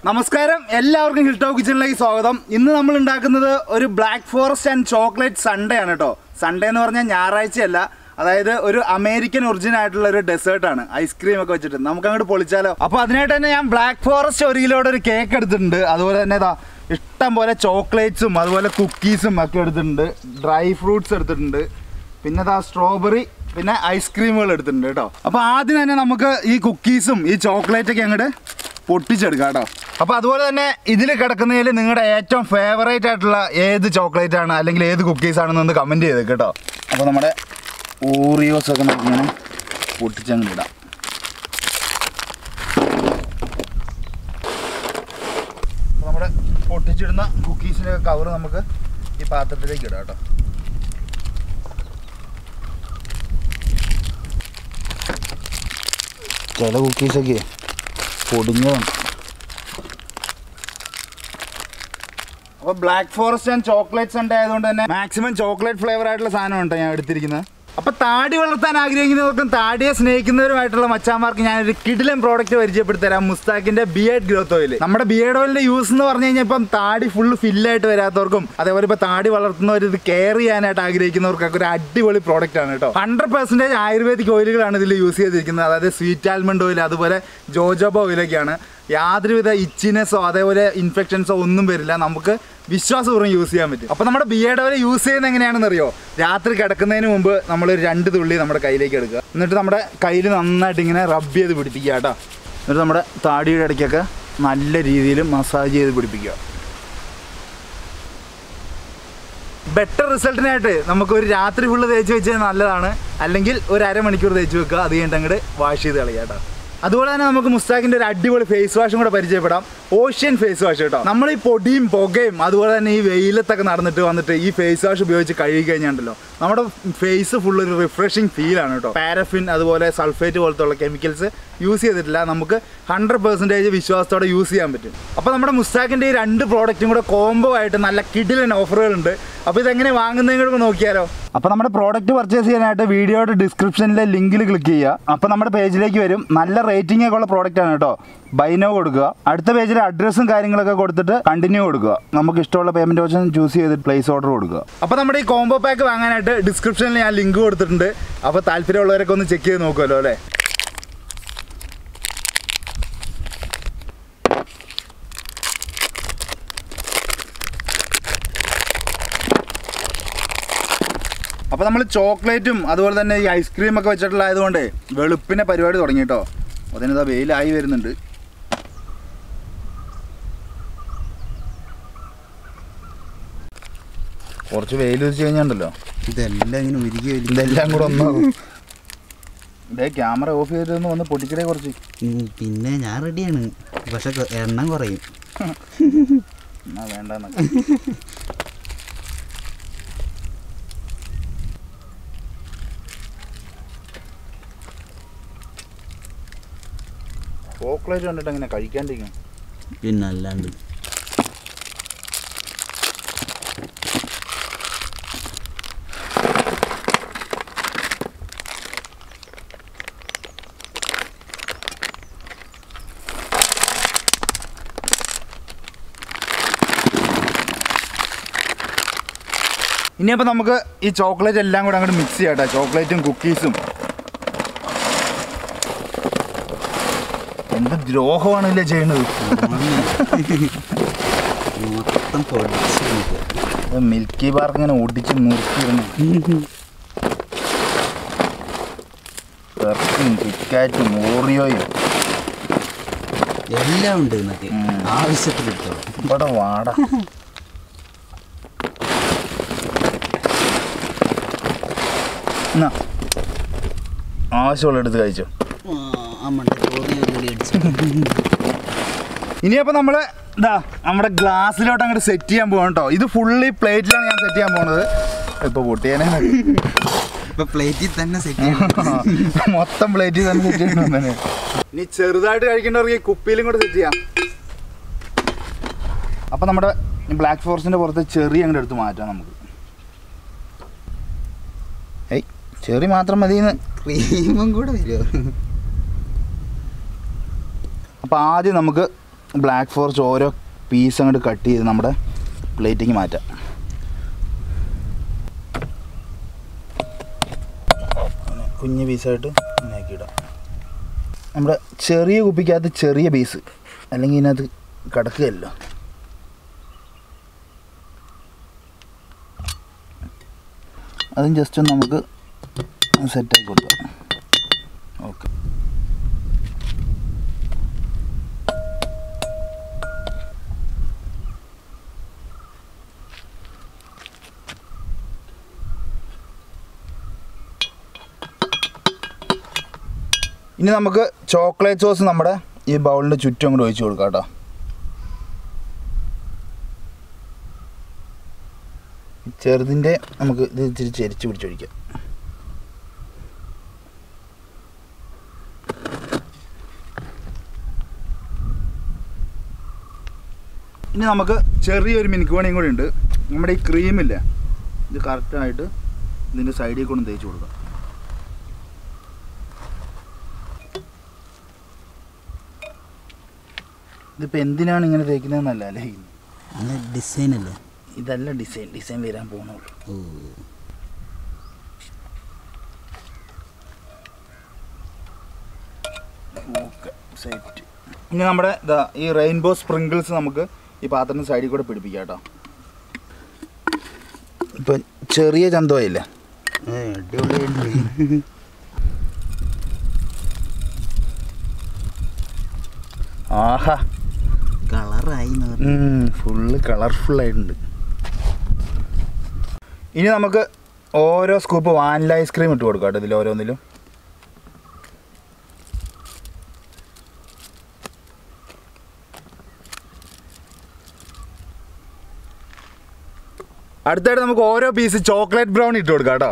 നമസ്കാരം എല്ലാവർക്കും hill talk കിച്ചണിലേക്ക് സ്വാഗതം ഇന്ന് നമ്മൾ ഉണ്ടാക്കുന്നത് ഒരു black forest and chocolate sundae ആണ് കേട്ടോ സൺഡേ എന്ന് പറഞ്ഞാൽ ഞായറാഴ്ചയല്ല അതായത് ഒരു അമേരിക്കൻ ഒറിജിൻ ആയിട്ടുള്ള ഒരു ഡെസേർട്ട് ആണ് ഐസ്ക്രീം ഒക്കെ വെച്ചിട്ട് നമുക്ക് അങ്ങോട്ട് പൊളിച്ചാലോ അപ്പോൾ അതിനായിട്ട് തന്നെ ഞാൻ ബ്ലാക്ക് ഫോറസ്റ്റ് ഒരു കിലോയുടെ ഒരു കേക്ക് എടുത്തിട്ടുണ്ട് അതുപോലെ തന്നെ ഇതാ ഇഷ്ടം പോലെ ചോക്ലേറ്റ്സും അതുപോലെ കുക്കീസും ഒക്കെ എടുത്തിട്ടുണ്ട് ഡ്രൈ ഫ്രൂട്ട്സ് എടുത്തിട്ടുണ്ട് പിന്നെ ഇതാ സ്ട്രോബെറി പിന്നെ ഐസ്ക്രീമുകൾ എടുത്തിട്ടുണ്ട് കേട്ടോ അപ്പോൾ ആദ്യം തന്നെ നമുക്ക് ഈ കുക്കീസും ഈ ചോക്ലേറ്റ് ഒക്കെ അങ്ങോട്ട് പൊട്ടിച്ചെടുക്കാം കേട്ടോ അപ്പോൾ അതുപോലെ തന്നെ ഇതിൽ കിടക്കുന്നതിൽ നിങ്ങളുടെ ഏറ്റവും ഫേവറേറ്റ് ആയിട്ടുള്ള ഏത് ചോക്ലേറ്റ് ആണ് അല്ലെങ്കിൽ ഏത് കുക്കീസ് ആണെന്ന് ഒന്ന് കമൻറ്റ് ചെയ്ത് കേട്ടോ അപ്പോൾ നമ്മുടെ ഓറിയോസ് ഒക്കെ നമുക്കിങ്ങനെ പൊട്ടിച്ചങ്ങ് ഇടാം അപ്പോൾ നമ്മുടെ പൊട്ടിച്ചിടുന്ന കുക്കീസിൻ്റെ കവർ നമുക്ക് ഈ പാത്രത്തിലേക്ക് ഇടാം കേട്ടോ ചില കുക്കീസൊക്കെ പൊടിഞ്ഞതാണ് അപ്പോൾ black forest and chocolate sundae ആയതുകൊണ്ട് തന്നെ മാക്സിമം ചോക്ലേറ്റ് ഫ്ലേവർ ആയിട്ടുള്ള സാധനമാണ് ഞാൻ എടുത്തിരിക്കുന്നത് അപ്പോൾ താടി വളർത്താൻ ആഗ്രഹിക്കുന്നവർക്കും താടിയെ സ്നേഹിക്കുന്നവരുമായിട്ടുള്ള മച്ചാന്മാർക്ക് ഞാനൊരു കിടിലൻ പ്രോഡക്റ്റ് പരിചയപ്പെടുത്തരാം മുസ്താക്കിന്റെ ബിയേഡ് ഗ്രോത്ത് ഓയിൽ നമ്മുടെ ബിയേഡ് ഓയിലിന്റെ യൂസ് എന്ന് പറഞ്ഞു കഴിഞ്ഞാൽ ഇപ്പം താടി ഫുള്ള് ഫില്ലായിട്ട് വരാത്തവർക്കും അതേപോലെ ഇപ്പോൾ താടി വളർത്തുന്നവർ ഇത് കെയർ ചെയ്യാനായിട്ട് ആഗ്രഹിക്കുന്നവർക്കൊക്കെ ഒരു അടിപൊളി പ്രോഡക്റ്റ് ആണ് കേട്ടോ ഹൺഡ്രഡ് പെർസെൻറ്റേജ് ആയുർവേദിക് ഓയിലുകളാണ് ഇതിൽ യൂസ് ചെയ്തിരിക്കുന്നത് അതായത് സ്വീറ്റ് ആൽമണ്ട് ഓയിൽ അതുപോലെ ജോജോബ ഓയിലൊക്കെയാണ് യാതൊരുവിധ ഇച്ചിനെസ്സോ അതേപോലെ ഇൻഫെക്ഷൻസോ ഒന്നും വരില്ല നമുക്ക് വിശ്വാസപൂർവ്വം യൂസ് ചെയ്യാൻ പറ്റും അപ്പോൾ നമ്മുടെ ബിയേഡ് ഓയിൽ യൂസ് ചെയ്യുന്നത് എങ്ങനെയാണെന്ന് അറിയോ രാത്രി കിടക്കുന്നതിന് മുമ്പ് നമ്മൾ ഒരു രണ്ട് തുള്ളി നമ്മുടെ കയ്യിലേക്ക് എടുക്കുക എന്നിട്ട് നമ്മുടെ കയ്യിൽ നന്നായിട്ട് ഇങ്ങനെ റബ്ബ് ചെയ്ത് പിടിപ്പിക്കുക കേട്ടോ എന്നിട്ട് നമ്മുടെ താടിയുടെ ഇടയ്ക്കൊക്കെ നല്ല രീതിയിൽ മസാജ് ചെയ്ത് പിടിപ്പിക്കുക ബെറ്റർ റിസൾട്ടിനായിട്ട് നമുക്ക് ഒരു രാത്രി ഫുള്ള് തേച്ച് വെച്ചാൽ നല്ലതാണ് അല്ലെങ്കിൽ ഒരു അരമണിക്കൂർ തേച്ച് വെക്കുക അത് കഴിഞ്ഞിട്ട് അങ്ങോട്ട് വാഷ് ചെയ്ത് കളയാം കേട്ടോ അതുപോലെ തന്നെ നമുക്ക് മുസ്താഖിന്റെ ഒരു അടിപൊളി ഫേസ് വാഷും കൂടെ പരിചയപ്പെടാം ഓഷ്യൻ ഫേസ് വാഷ് കേട്ടോ നമ്മൾ ഈ പൊടിയും പുകയും അതുപോലെ തന്നെ ഈ വെയിലത്തൊക്കെ നടന്നിട്ട് വന്നിട്ട് ഈ ഫേസ് വാഷ് ഉപയോഗിച്ച് കഴുകി കഴിഞ്ഞാണ്ടല്ലോ നമ്മുടെ ഫേസ് ഫുൾ ഒരു റിഫ്രഷിങ് ഫീലാണ് കേട്ടോ പാരഫിൻ അതുപോലെ സൾഫേറ്റ് പോലത്തെ ഉള്ള കെമിക്കൽസ് യൂസ് ചെയ്തിട്ടില്ല നമുക്ക് ഹൺഡ്രഡ് പെർസെൻറ്റേജ് വിശ്വാസത്തോടെ യൂസ് ചെയ്യാൻ പറ്റും അപ്പോൾ നമ്മുടെ മുസ്താഖിൻ്റെ ഈ രണ്ട് പ്രോഡക്റ്റും കൂടെ കോംബോ ആയിട്ട് നല്ല കിടിലൻ ഓഫറുകളുണ്ട് അപ്പോൾ ഇതെങ്ങനെ വാങ്ങുന്നതും കൂടെ നോക്കിയാലോ അപ്പോൾ നമ്മുടെ പ്രോഡക്റ്റ് പർച്ചേസ് ചെയ്യാനായിട്ട് വീഡിയോയുടെ ഡിസ്ക്രിപ്ഷനിലെ ലിങ്കിൽ ക്ലിക്ക് ചെയ്യുക അപ്പോൾ നമ്മുടെ പേജിലേക്ക് വരും നല്ല റേറ്റിംഗ് ഒക്കെ ഉള്ള പ്രോഡക്റ്റ് ആണ് കേട്ടോ ബൈനോ കൊടുക്കുക അടുത്ത പേജിൽ അഡ്രസ്സും കാര്യങ്ങളൊക്കെ കൊടുത്തിട്ട് കണ്ടിന്യൂ കൊടുക്കുക നമുക്ക് ഇഷ്ടമുള്ള പേയ്മെന്റ് ഓപ്ഷൻ ചൂസ് ചെയ്തിട്ട് പ്ലേസ് ഓർഡർ കൊടുക്കുക അപ്പോൾ നമ്മുടെ ഈ കോംബോ പാക്ക് വാങ്ങാനായിട്ട് ഡിസ്ക്രിപ്ഷനിൽ ഞാൻ ലിങ്ക് കൊടുത്തിട്ടുണ്ട് അപ്പോൾ താല്പര്യമുള്ളവരൊക്കെ ഒന്ന് ചെക്ക് ചെയ്ത് നോക്കുമല്ലോ അല്ലേ അപ്പോൾ നമ്മൾ ചോക്ലേറ്റും അതുപോലെ തന്നെ ഈ ഐസ്ക്രീം ഒക്കെ വെച്ചിട്ടുള്ള ആയതുകൊണ്ട് വെളുപ്പിനെ പരിപാടി തുടങ്ങി കേട്ടോ അതിനിതാ വെയിലായി വരുന്നുണ്ട് കുറച്ച് വെയിൽ വെച്ച് കഴിഞ്ഞാണ്ടല്ലോ ഇതെല്ലാം ഇങ്ങനെ ഉരുകി വലി ഇതെല്ലാം കൂടെ ഒന്നാകും ഇതേ ക്യാമറ ഓഫ് ചെയ്തിട്ടൊന്ന് വന്ന് പൊട്ടിക്കടേ കുറച്ച് ഉം, പിന്നെ ഞാൻ റെഡിയാണ് പക്ഷെ കൊ- എണ്ണം കുറയും എന്നാ വേണ്ടെന്നൊക്കെ ചോക്ലേറ്റ് കണ്ടിട്ട് എങ്ങനെ കഴിക്കാണ്ടിരിക്കും പിന്നെ അല്ലാണ്ട് ഇനിയപ്പോൾ നമുക്ക് ഈ ചോക്ലേറ്റ് എല്ലാം കൂടെ അങ്ങോട്ട് മിക്സ് ചെയ്യാം കേട്ടോ ചോക്ലേറ്റും കുക്കീസും എന്ത് ദ്രോഹമാണല്ലേ ചെയ്യുന്നത് മൊത്തം പൊടിച്ച് നിൽക്കുക. ഇത് മിൽക്കി ബാർക്ക് ഇങ്ങനെ ഒടിച്ച് മുറുക്കിയിരുന്നു പെർക്കും കിക്കാറ്റും ഓറിയോയും എല്ലാം ഉണ്ട് എന്നൊക്കെ ഉം. ആവശ്യത്തിന് എടുത്തോളാം ഇവിടെ വാട എന്നാ ആവശ്യമുള്ള എടുത്ത് കഴിച്ചോ അമ്മയുടെ ചോദ്യം കൂടി അടിച്ചു ഇനിയപ്പോൾ നമ്മൾ ഇതാ നമ്മുടെ ഗ്ലാസ്സിലോട്ട് അങ്ങോട്ട് സെറ്റ് ചെയ്യാൻ പോകണം കേട്ടോ ഇത് ഫുള്ളി പ്ലേറ്റിലാണ് ഞാൻ സെറ്റ് ചെയ്യാൻ പോകുന്നത് ഇപ്പോൾ പൊട്ടിയേനെ ഇപ്പൊ പ്ലേറ്റിൽ തന്നെ സെറ്റ് ചെയ്യണം മൊത്തം പ്ലേറ്റിൽ തന്നെ സെറ്റ് ചെയ്യണം തന്നെ ഇനി ചെറുതായിട്ട് കഴിക്കേണ്ടവർക്ക് ഈ കുപ്പിയിലും കൂടെ സെറ്റ് ചെയ്യാം അപ്പോൾ നമ്മുടെ ബ്ലാക്ക് ഫോറസ്റ്റിൻ്റെ പുറത്ത് ചെറി അങ്ങോട്ട് എടുത്ത് മാറ്റാം നമുക്ക് ഏയ് ചെറി മാത്രം മതിയെന്ന് ക്രീമും കൂടെ വരുമോ അപ്പോൾ ആദ്യം നമുക്ക് ബ്ലാക്ക് ഫോറസ്റ്റ് ഓരോ പീസ് അങ്ങോട്ട് കട്ട് ചെയ്ത് നമ്മുടെ പ്ലേറ്റിലേക്ക് മാറ്റാം അങ്ങനെ കുഞ്ഞ് പീസായിട്ട് ഇങ്ങനെ ആക്കിയിടാം നമ്മുടെ ചെറിയ കുപ്പിക്കകത്ത് ചെറിയ പീസ് അല്ലെങ്കിൽ ഇതിനകത്ത് കിടക്കുകയല്ലോ അതും ജസ്റ്റ് ഒന്ന് നമുക്ക് സെറ്റാക്കി കൊടുക്കാം ഓക്കെ ഇനി നമുക്ക് ചോക്ലേറ്റ് സോസ് നമ്മുടെ ഈ ബൗളിൻ്റെ ചുറ്റും അങ്ങോട്ട് ഒഴിച്ച് കൊടുക്കാം കേട്ടോ ചെറുതിൻ്റെ നമുക്ക് ഇത് ഇച്ചിരി ചെരിച്ച് പിടിച്ചൊഴിക്കാം ഇനി നമുക്ക് ചെറിയൊരു മിനുക്കുപണിയും കൂടി ഉണ്ട് നമ്മുടെ ഈ ക്രീമില്ലേ ഇത് കറക്റ്റായിട്ട് ഇതിൻ്റെ സൈഡിൽ കൊണ്ട് തേച്ച് കൊടുക്കാം ഇതിപ്പോൾ എന്തിനാണ് ഇങ്ങനെ തേക്കുന്നതെന്നല്ല അല്ലേ അത് ഡിസൈൻ അല്ലേ ഇതല്ല ഡിസൈൻ ഡിസൈൻ വരാൻ പോകുന്നുള്ളൂ ഓ ഓക്കെ സെറ്റ് ഇനി നമ്മുടെ ഇതാ ഈ റെയിൻബോ സ്പ്രിങ്കിൾസ് നമുക്ക് ഈ പാത്രത്തിന് സൈഡിൽ കൂടെ പിടിപ്പിക്കാം കേട്ടോ ഇപ്പം ചെറിയ ചന്തോയില്ലേ ഏ അടിപൊളിയായിട്ടുണ്ട് ആഹാ കളറായി എന്ന് പറഞ്ഞു ഫുള്ള് കളർഫുൾ ആയിട്ടുണ്ട് ഇനി നമുക്ക് ഓരോ സ്കൂപ്പ് വാനില ഐസ്ക്രീം ഇട്ട് കൊടുക്കാം കേട്ടോ ഇതിൽ ഓരോന്നിലും അടുത്തായിട്ട് നമുക്ക് ഓരോ പീസ് ചോക്ലേറ്റ് ബ്രൗൺ ഇട്ട് കൊടുക്കാം കേട്ടോ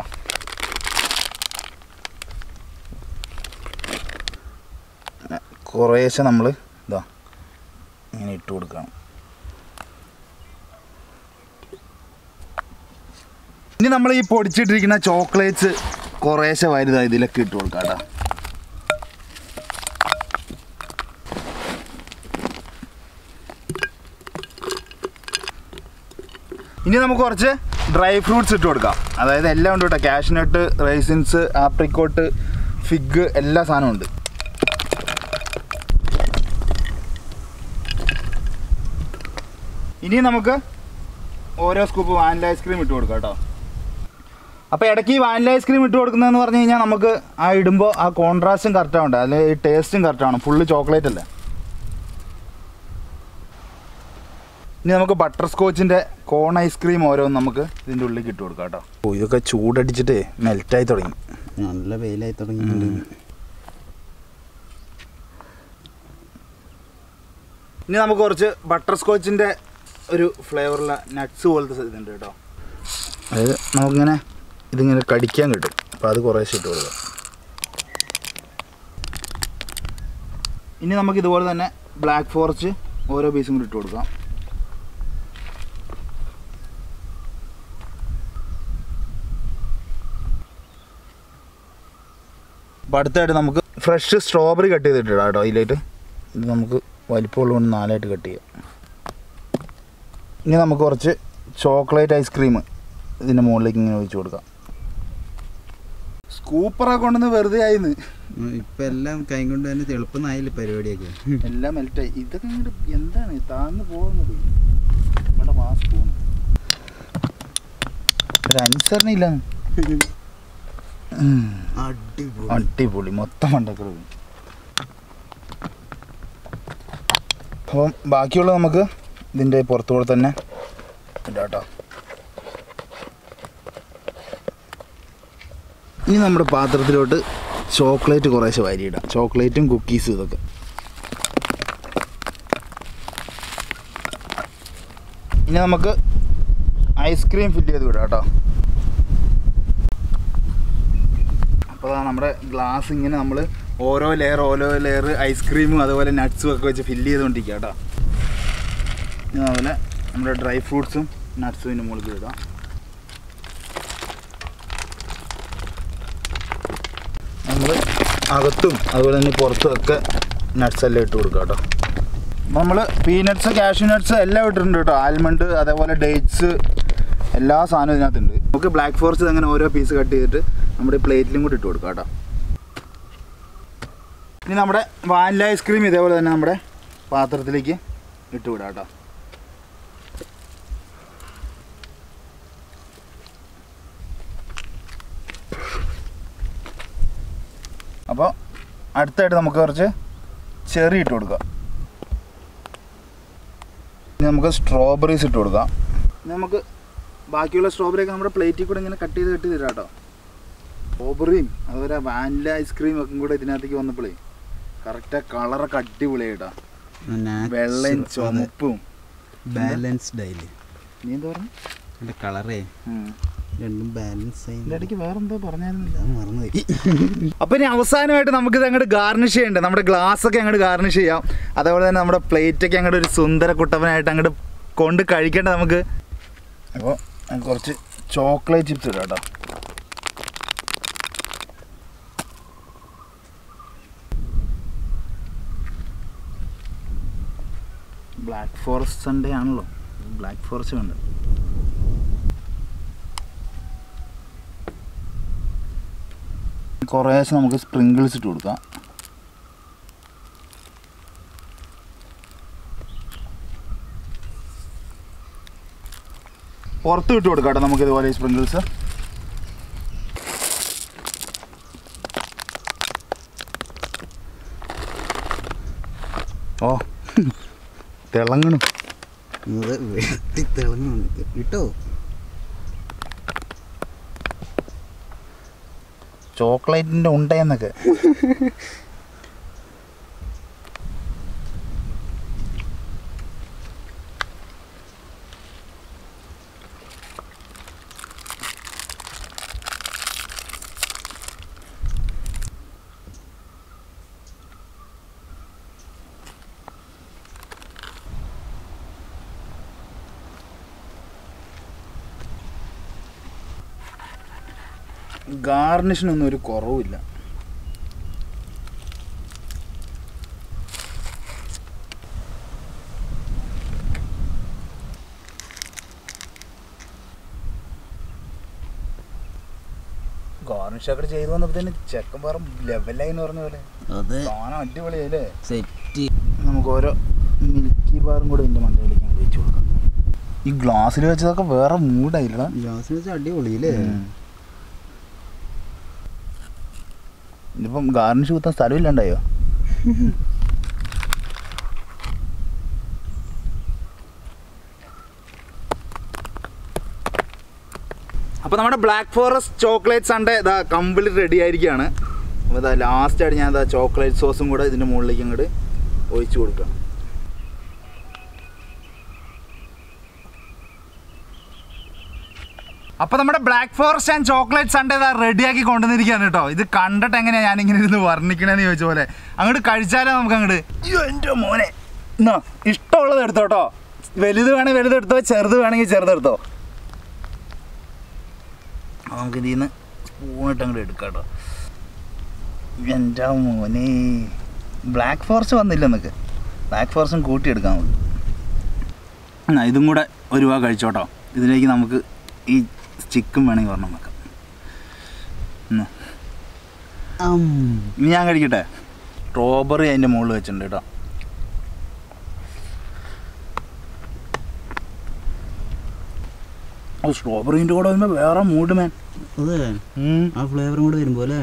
കുറേശ്ശെ നമ്മൾ ഇതാ ഇങ്ങനെ ഇട്ട് കൊടുക്കണം ഇനി നമ്മൾ ഈ പൊടിച്ചിട്ടിരിക്കുന്ന ചോക്ലേറ്റ്സ് കുറേശ്ശെ വലുതാ ഇതിലൊക്കെ ഇട്ട് കൊടുക്കാം കേട്ടോ ഇനി നമുക്ക് കുറച്ച് ഡ്രൈ ഫ്രൂട്ട്സ് ഇട്ട് കൊടുക്കാം അതായത് എല്ലാം ഉണ്ട് കേട്ടോ കാഷ്നട്ട് റൈസിൻസ് ആപ്രിക്കോട്ട് ഫിഗ് എല്ലാ സാധനവും ഉണ്ട് ഇനി നമുക്ക് ഓരോ സ്കൂപ്പ് വാനില ഐസ്ക്രീം ഇട്ട് കൊടുക്കാം കേട്ടോ അപ്പോൾ ഇടയ്ക്ക് ഈ വാനില ഐസ്ക്രീം ഇട്ട് കൊടുക്കുന്നതെന്ന് പറഞ്ഞു കഴിഞ്ഞാൽ നമുക്ക് ആ ഇടുമ്പോൾ ആ കോൺട്രാസ്റ്റും കറക്റ്റ് ആവണ്ടേ അല്ലെങ്കിൽ ഈ ടേസ്റ്റും കറക്റ്റ് ആണ് ഫുള്ള് ചോക്ലേറ്റ് അല്ലേ ഇനി നമുക്ക് ബട്ടർ സ്കോച്ചിൻ്റെ കോൺ ഐസ്ക്രീം ഓരോന്ന് നമുക്ക് ഇതിൻ്റെ ഉള്ളിൽ ഇട്ട് കൊടുക്കാം കേട്ടോ ഓ ഇതൊക്കെ ചൂടടിച്ചിട്ട് മെൽറ്റായി തുടങ്ങി നല്ല വെയിലായി തുടങ്ങിയിട്ടുണ്ട് ഇനി നമുക്ക് കുറച്ച് ബട്ടർ സ്കോച്ചിൻ്റെ ഒരു ഫ്ലേവറുള്ള നട്ട്സ് പോലത്തെ ഇതുണ്ട് കേട്ടോ അതായത് നമുക്കിങ്ങനെ ഇതിങ്ങനെ കടിക്കാൻ കിട്ടും അപ്പോൾ അത് കുറേശ്ശെ ഇട്ട് കൊടുക്കാം ഇനി നമുക്ക് ഇതുപോലെ തന്നെ ബ്ലാക്ക് ഫോറസ്റ്റ് ഓരോ പീസും കൂടി ഇട്ട് കൊടുക്കാം അപ്പോൾ അടുത്തായിട്ട് നമുക്ക് ഫ്രഷ് സ്ട്രോബെറി കട്ട് ചെയ്തിട്ടിടാം കേട്ടോ ഇതിലേക്ക് ഇത് നമുക്ക് വലിപ്പമുള്ളതുകൊണ്ട് നാലായിട്ട് കട്ട് ചെയ്യാം ഇനി നമുക്ക് കുറച്ച് ചോക്ലേറ്റ് ഐസ്ക്രീം ഇതിൻ്റെ മുകളിലേക്ക് ഇങ്ങനെ ഒഴിച്ച് കൊടുക്കാം സ്കൂപ്പറൊക്കെ കൊണ്ടുവന്ന് വെറുതെ ആയിന്ന് ഉം, ഇപ്പൊ എല്ലാം കൈ കൊണ്ട് തന്നെ എളുപ്പമായില്ല പരിപാടിയൊക്കെ എല്ലാം മെൽറ്റായി ഇതൊക്കെ ഇങ്ങോട്ട് എന്താണ് താന്ന് പോകുന്നത് ഇവിടെ വാസ് പോകുന്നു ഒരു അനുസരണ ഇല്ല ഉം. അടിപൊളി അടിപൊളി മൊത്തം മണ്ടക്കറ് പോയി അപ്പം ബാക്കിയുള്ള നമുക്ക് ഇതിൻ്റെ പുറത്തുകൂടെ തന്നെ ഇടാം കേട്ടോ ഇനി നമ്മുടെ പാത്രത്തിലോട്ട് ചോക്ലേറ്റ് കുറേശ്ശെ വാരിയിടാം ചോക്ലേറ്റും കുക്കീസും ഇതൊക്കെ ഇനി നമുക്ക് ഐസ്ക്രീം ഫില്ല് ചെയ്ത് വിടാം കേട്ടോ അപ്പോൾ അതാ നമ്മുടെ ഗ്ലാസ് ഇങ്ങനെ നമ്മൾ ഓരോ ലെയർ ഓരോ ലെയർ ഐസ്ക്രീമും അതുപോലെ നട്ട്സും ഒക്കെ വെച്ച് ഫില്ല് ചെയ്തുകൊണ്ടിരിക്കുക കേട്ടോ ഇനി അതുപോലെ നമ്മുടെ ഡ്രൈ ഫ്രൂട്ട്സും നട്ട്സും ഇതിൻ്റെ മുകളിൽ ഇടാം നമ്മൾ അകത്തും അതുപോലെ തന്നെ പുറത്തും ഒക്കെ നട്ട്സ് എല്ലാം ഇട്ട് കൊടുക്കുക കേട്ടോ നമ്മൾ പീനട്സ് കാഷ്യൂ നട്ട്സ് എല്ലാം ഇട്ടിട്ടുണ്ട് കേട്ടോ ആൽമണ്ട് അതേപോലെ ഡേറ്റ്സ് എല്ലാ സാധനവും ഇതിനകത്തുണ്ട് നമുക്ക് ബ്ലാക്ക് ഫോറസ്റ്റ് അങ്ങനെ ഓരോ പീസ് കട്ട് ചെയ്തിട്ട് നമ്മുടെ പ്ലേറ്റിലും കൂടി ഇട്ട് കൊടുക്കാം കേട്ടോ ഇനി നമ്മുടെ വാനില ഐസ്ക്രീം ഇതേപോലെ തന്നെ നമ്മുടെ പാത്രത്തിലേക്ക് ഇട്ട് വിടാം കേട്ടോ അപ്പോൾ അടുത്തായിട്ട് നമുക്ക് കുറച്ച് ചെറി ഇട്ട് കൊടുക്കാം ഇനി നമുക്ക് സ്ട്രോബെറീസ് ഇട്ട് കൊടുക്കാം ഇനി നമുക്ക് ബാക്കിയുള്ള സ്ട്രോബെറി ഒക്കെ നമ്മുടെ പ്ലേറ്റിൽ കൂടെ ഇങ്ങനെ കട്ട് ചെയ്ത് കട്ട് ചെയ്ത് തരാം കേട്ടോ സ്ട്രോബെറിയും അതുപോലെ വാനില ഐസ്ക്രീം ഒക്കെ കൂടെ ഇതിനകത്തേക്ക് വന്നപ്പോഴേ കറക്റ്റ് കളറൊക്കെ അടിപൊളിയായിട്ടാ വെള്ളയും ചുമപ്പും ബാലൻസ്ഡ് ആയില്ലേ നീ എന്താ പറഞ്ഞു എൻ്റെ കളറേ രണ്ടും ബാലൻസ് ആയി ഇതിൻ്റെ ഇടയ്ക്ക് വേറെന്തോ പറഞ്ഞായിരുന്നില്ല ഞാൻ മറന്നുപോയി അപ്പൊ ഇനി അവസാനമായിട്ട് നമുക്ക് ഇത് അങ്ങോട്ട് ഗാർണിഷ് ചെയ്യണ്ടേ നമ്മുടെ ഗ്ലാസ് ഒക്കെ അങ്ങോട്ട് ഗാർണിഷ് ചെയ്യാം അതേപോലെ തന്നെ നമ്മുടെ പ്ലേറ്റ് ഒക്കെ അങ്ങോട്ട് ഒരു സുന്ദര കുട്ടപ്പനായിട്ട് അങ്ങോട്ട് കൊണ്ട് കഴിക്കേണ്ട നമുക്ക് അപ്പോൾ കുറച്ച് ചോക്ലേറ്റ് ചിപ്സ് ഇടാം കേട്ടോ ബ്ലാക്ക് ഫോറസ്റ്റ് സൺഡേ ആണല്ലോ ബ്ലാക്ക് ഫോറസ്റ്റ് ഉണ്ട് കുറേശ്ശെ നമുക്ക് സ്പ്രിങ്കിൾസ് ഇട്ട് കൊടുക്കാം പുറത്ത് ഇട്ട് കൊടുക്കാം കേട്ടോ നമുക്ക് ഇതുപോലെ സ്പ്രിങ്കിൾസ് ഓ തിളങ്ങണം ഇത് വെട്ടി തിളങ്ങി കിട്ടോ ചോക്ലേറ്റിൻ്റെ ഉണ്ടയെന്നൊക്കെ ഗാർണിഷിനൊന്നും ഒരു കുറവുമില്ല ഗാർണിഷ് ഒക്കെ ചെയ്തു വന്നപ്പോഴത്തേന് ചെക്കൻ വേറെ ലെവലായി എന്ന് പറഞ്ഞ പോലെ അത് സാധനം അടിപൊളിയായില്ലേ സെറ്റ് നമുക്ക് ഓരോ മിൽക്കി ബാറും കൂടെ ഇതിൻ്റെ മണ്ടയിലേക്ക് അങ്ങ് വെച്ച് കൊടുക്കാം ഈ ഗ്ലാസ്സിൽ വെച്ചതൊക്കെ വേറെ മൂഡായില്ലടാ ഗ്ലാസ് വെച്ചാൽ അടിപൊളിയില്ലേ ഇതിപ്പം ഗാർണിഷ് കുത്താൻ സ്ഥലമില്ലാണ്ടായോ അപ്പോൾ നമ്മുടെ ബ്ലാക്ക് ഫോറസ്റ്റ് ചോക്ലേറ്റ് സൺഡേ ഇതാ കംപ്ലീറ്റ് റെഡി ആയിരിക്കുകയാണ് അപ്പോൾ ഇതാ ലാസ്റ്റായിട്ട് ഞാൻ ഇതാ ചോക്ലേറ്റ് സോസും കൂടെ ഇതിൻ്റെ മുകളിലേക്ക് അങ്ങോട്ട് ഒഴിച്ചു കൊടുക്കാം അപ്പോൾ നമ്മുടെ black forest and chocolate sundae ഇതാ റെഡിയാക്കി കൊണ്ടുവന്നിരിക്കുകയാണ് കേട്ടോ ഇത് കണ്ടിട്ട് എങ്ങനെയാണ് ഞാൻ ഇങ്ങനെ ഇരുന്ന് വർണ്ണിക്കണേന്ന് ചോദിച്ച പോലെ അങ്ങോട്ട് കഴിച്ചാലോ നമുക്ക് അങ്ങോട്ട് അയ്യോ എൻ്റെ മോനെ എന്നാ ഇഷ്ടമുള്ളത് എടുത്തോ കേട്ടോ വലുത് വേണമെങ്കിൽ വലുത് എടുത്തോ ചെറുത് വേണമെങ്കിൽ ചെറുതെടുത്തോ അപ്പോൾ നമുക്ക് ഇതിൽ നിന്ന് സ്പൂണിട്ട് അങ്ങോട്ട് എടുക്കാം കേട്ടോ എൻ്റെ മോനെ ബ്ലാക്ക് ഫോറസ്റ്റ് വന്നില്ല നമുക്ക് ബ്ലാക്ക് ഫോറസ്റ്റും കൂട്ടിയെടുക്കാം നമുക്ക് എന്നാ ഇതും കൂടെ ഒരു രൂപ കഴിച്ചോട്ടോ ഇതിലേക്ക് നമുക്ക് ഈ ചിക്കൻ വേണമെങ്കിൽ ഒരെണ്ണം വെക്കാം എന്നാ ഇനി ഞാൻ കഴിക്കട്ടെ സ്ട്രോബെറി അതിൻ്റെ മുകളിൽ വെച്ചിട്ടുണ്ട് കേട്ടോ ഓ സ്ട്രോബെറീൻ്റെ കൂടെ വരുമ്പോൾ വേറെ മൂഡ് മാൻ അതെ ആ ഫ്ലേവറും കൂടെ വരുമ്പോ അല്ലേ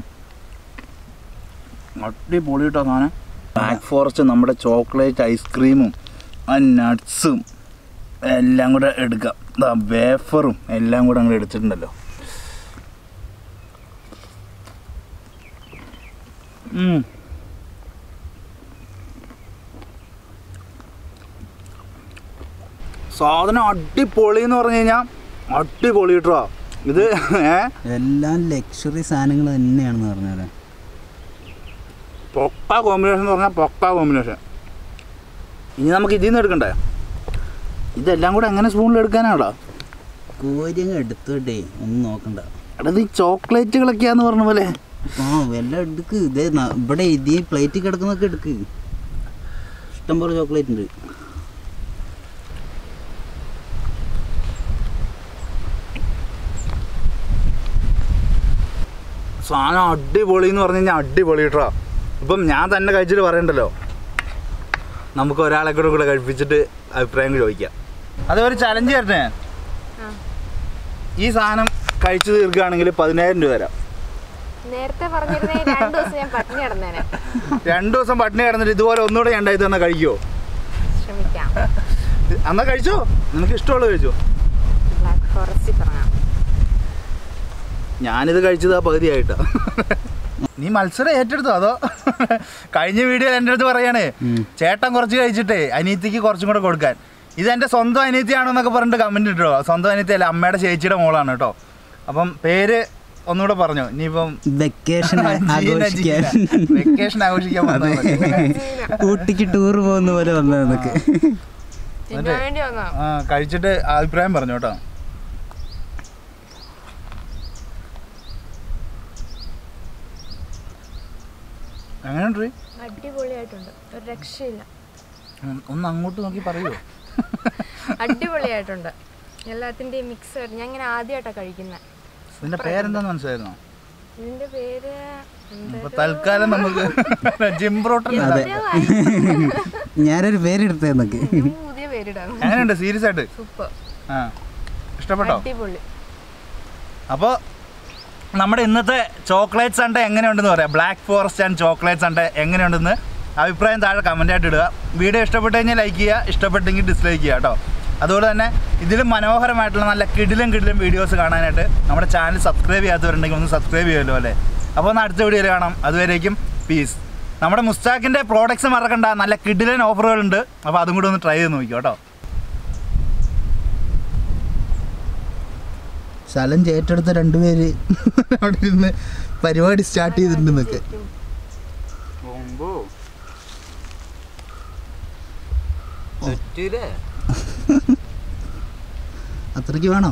അടിപൊളി കേട്ടോ സാധനം ബ്ലാക്ക് ഫോറസ്റ്റ് നമ്മുടെ ചോക്ലേറ്റ് ഐസ്ക്രീമും ആ നട്ട്സും എല്ലാം കൂടെ എടുക്കാം ഇതാ വേഫറും എല്ലാം കൂടെ അങ്ങോട്ട് എടുത്തിട്ടുണ്ടല്ലോ ഉം. സാധനം അടിപൊളി എന്ന് പറഞ്ഞു കഴിഞ്ഞാൽ അടിപൊളി കേട്ടോ ഇത് ഏ എല്ലാം ലക്ഷറി സാധനങ്ങൾ തന്നെയാണെന്ന് പറഞ്ഞാലേ പൊക്ക കോമ്പിനേഷൻ എന്ന് പറഞ്ഞാൽ പൊക്ക കോമ്പിനേഷൻ ഇനി നമുക്ക് ഇതിൽ നിന്ന് എടുക്കണ്ടേ ഇതെല്ലാം കൂടെ എങ്ങനെ സ്പൂണിൽ എടുക്കാനാടാ കോരിയങ്ങ് എടുത്തോട്ടെ ഒന്നും നോക്കണ്ട എടാ ഇത് ഈ ചോക്ലേറ്റുകളൊക്കെയാന്ന് പറഞ്ഞ പോലെ ആ വല്ല എടുക്ക് ഇതേ ന- ഇവിടെ ഇതീ പ്ലേറ്റിൽ കിടക്കുന്നൊക്കെ എടുക്ക് ഇഷ്ടംപോലെ ചോക്ലേറ്റ് ഉണ്ട് സാധനം അടിപൊളി എന്ന് പറഞ്ഞു കഴിഞ്ഞാൽ അടിപൊളി കേട്ടോ ഇപ്പം ഞാൻ തന്നെ കഴിച്ചിട്ട് പറയണ്ടല്ലോ നമുക്ക് ഒരാളെ കൂടെ കൂടെ കഴിപ്പിച്ചിട്ട് അഭിപ്രായം ചോദിക്കാം അത് ഒരു ചലഞ്ച് തരട്ടെ ഞാൻ ആ. ഈ സാധനം കഴിച്ചു തീർക്കുകയാണെങ്കിൽ പതിനായിരം രൂപ തരാം നേരത്തെ പറഞ്ഞിരുന്നേ രണ്ടു ദിവസം ഞാൻ പട്ടിണി കിടന്നേനെ രണ്ടു ദിവസം പട്ടിണി കിടന്നിട്ട് ഇതുപോലെ ഒന്നുകൂടെ ഞാൻ ഉണ്ടായി തന്നെ കഴിക്കുമോ ശ്രമിക്കാം എന്നാ കഴിച്ചോ നിനക്ക് ഇഷ്ടമുള്ളത് കഴിച്ചോ ബ്ലാക്ക് ഫോറസ്റ്റ് പറയാം ഞാനിത് കഴിച്ചത് ആ പകുതിയായിട്ടാ നീ മത്സരം ഏറ്റെടുത്തോ അതോ കഴിഞ്ഞ വീഡിയോയിൽ എൻ്റെ അടുത്ത് പറയണേ ഉം. ചേട്ടൻ കുറച്ച് കഴിച്ചിട്ടേ അനിയത്തിക്ക് കുറച്ചും കൂടെ കൊടുക്കാൻ ഇത് എൻ്റെ സ്വന്തം അനിയത്തിയാണോ എന്നൊക്കെ പറഞ്ഞിട്ട് കമൻറ്റ് ഇട്ടോ സ്വന്തം അനിയത്തി അല്ല അമ്മയുടെ ചേച്ചിയുടെ മോളാണ് കേട്ടോ അപ്പം പേര് ഒന്നുകൂടെ പറഞ്ഞു ഇനിയിപ്പം വെക്കേഷൻ ആഘോഷിക്കാൻ വെക്കേഷൻ ആഘോഷിക്കാൻ അതെ വന്നതല്ലേ. ഊട്ടിക്ക് ടൂർ പോകുന്ന പോലെ വന്നത് എന്നൊക്കെ തിന്നാൻ വേണ്ടി വന്നോ ആ കഴിച്ചിട്ട് അഭിപ്രായം പറഞ്ഞു കേട്ടോ എങ്ങനെയുണ്ട് റീ? അടിപൊളിയായിട്ടുണ്ട് ഒരു രക്ഷയില്ല ഉം, ഒന്ന് അങ്ങോട്ട് നോക്കി പറയൂ അടിപൊളിയായിട്ടുണ്ട് എല്ലാത്തിൻ്റെയും മിക്സ് ഞാൻ ഇങ്ങനെ ആദ്യമായിട്ടാണ് കഴിക്കുന്നത് ഇതിന്റെ പേരെന്താന്ന് മനസ്സിലായിരുന്നോ ഇതിന്റെ പേര് അപ്പൊ തൽക്കാലം നമുക്ക് ജിംബ്രോട്ടൻ അതെ ഞാനൊരു പേരെടുത്ത എന്നൊക്കെ ഇതിന് പുതിയ പേരിടാം എങ്ങനെയുണ്ട് സീരിയസ് ആയിട്ട് സൂപ്പർ ആ ഇഷ്ടപ്പെട്ടോ അടിപൊളി അപ്പോൾ നമ്മുടെ ഇന്നത്തെ ചോക്ലേറ്റ്സ് അണ്ട എങ്ങനെയുണ്ടെന്ന് പറയാം ബ്ലാക്ക് ഫോറസ്റ്റ് ആൻഡ് ചോക്ലേറ്റ്സ് അണ്ട എങ്ങനെയുണ്ടെന്ന് അഭിപ്രായം താഴെ കമൻ്റ് ആയിട്ട് ഇടുക വീഡിയോ ഇഷ്ടപ്പെട്ട് കഴിഞ്ഞാൽ ലൈക്ക് ചെയ്യുക ഇഷ്ടപ്പെട്ടെങ്കിൽ ഡിസ്ലൈക്ക് ചെയ്യുക കേട്ടോ അതുപോലെ തന്നെ ഇതിലും മനോഹരമായിട്ടുള്ള നല്ല കിടിലും കിടിലും വീഡിയോസ് കാണാനായിട്ട് നമ്മുടെ ചാനൽ സബ്സ്ക്രൈബ് ചെയ്യാത്തവരുണ്ടെങ്കിൽ ഒന്ന് സബ്സ്ക്രൈബ് ചെയ്യുമല്ലോ അല്ലേ അപ്പോൾ ഒന്ന് അടുത്ത വീഡിയോയിൽ കാണാം അതുവരേക്കും പീസ് നമ്മുടെ മുസ്താഖിൻ്റെ പ്രോഡക്റ്റ്സ് മറക്കണ്ട നല്ല കിടിലൻ ഓഫറുകളുണ്ട് അപ്പോൾ അതും കൂടി ഒന്ന് ട്രൈ ചെയ്ത് നോക്കിയോ കേട്ടോ ചലഞ്ച് ഏറ്റെടുത്ത രണ്ടുപേര് അവിടെ ഇരുന്ന് പരിപാടി സ്റ്റാർട്ട് ചെയ്തിട്ടുണ്ടെന്നൊക്കെ അത്രയ്ക്ക് വേണോ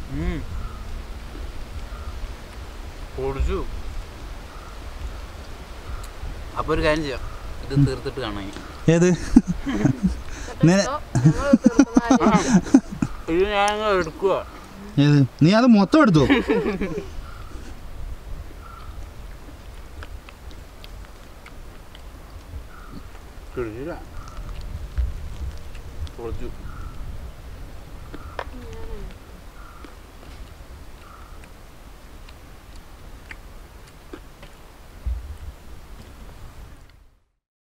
പൊളിച്ചു അപ്പൊ ഒരു കാര്യം ചെയ്യാം ഇത് തീർത്തിട്ട് കാണാം ഇനി. ഏത് നിന- ഞങ്ങൾ തീർക്കുന്ന ഇത് ഞാൻ എടുക്കുക ഏത് നീ അത് മൊത്തം എടുത്തോ പൊളിച്ചു